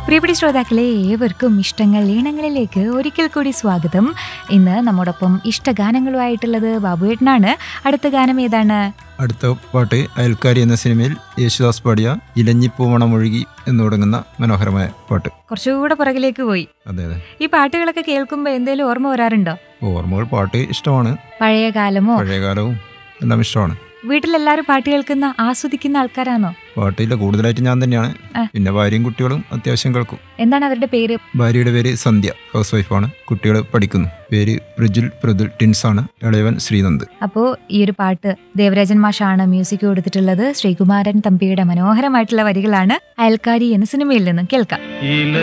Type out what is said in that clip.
പ്രിയപ്പെട്ട ശ്രോതാക്കളെ ഏവർക്കും ഇഷ്ടങ്ങൾ ഈണങ്ങളിലേക്ക് ഒരിക്കൽ കൂടി സ്വാഗതം ഇന്ന് നമ്മോടൊപ്പം ഇഷ്ടഗാനങ്ങളുമായിട്ടുള്ളത് ബാബുവേട്ടനാണ് അടുത്ത ഗാനം ഏതാണ് അടുത്ത പാട്ട് അയൽക്കാരി എന്ന സിനിമയിൽ യേശുദാസ് പാടിയ ഇലഞ്ഞിപ്പൂമണമൊഴുകി എന്ന് തുടങ്ങുന്ന മനോഹരമായ പാട്ട് കുറച്ചുകൂടെ പുറകിലേക്ക് പോയി അതെ അതെ ഈ പാട്ടുകളൊക്കെ കേൾക്കുമ്പോൾ എന്തെങ്കിലും ഓർമ്മ വരാറുണ്ടോ ഓർമ്മകൾ പാട്ട് ഇഷ്ടമാണ് പഴയ കാലമോ പഴയകാലവും എല്ലാം ഇഷ്ടമാണ് വീട്ടിലെല്ലാരും പാട്ട് കേൾക്കുന്ന ആസ്വദിക്കുന്ന ആൾക്കാരാണോ പാട്ടില്ല കൂടുതലായിട്ട് ഞാൻ തന്നെയാണ് ആ. പിന്നെ ഭാര്യയും കുട്ടികളും അത്യാവശ്യം കേൾക്കും എന്താണ് അവരുടെ പേര് ഭാര്യയുടെ പേര് സന്ധ്യ ഹൗസ് വൈഫാണ് കുട്ടികൾ പഠിക്കുന്നു പേര് പ്രജുൽ പ്രതുൽ ടിൻസ് ആണ് ഇളയവൻ ശ്രീനന്ദ് അപ്പോൾ ഈ ഒരു പാട്ട് ദേവരാജൻ മാഷാണ് മ്യൂസിക് കൊടുത്തിട്ടുള്ളത് ശ്രീകുമാരൻ തമ്പിയുടെ മനോഹരമായിട്ടുള്ള വരികളാണ് അയൽക്കാരി എന്ന സിനിമയിൽ നിന്നും കേൾക്കാം ഇല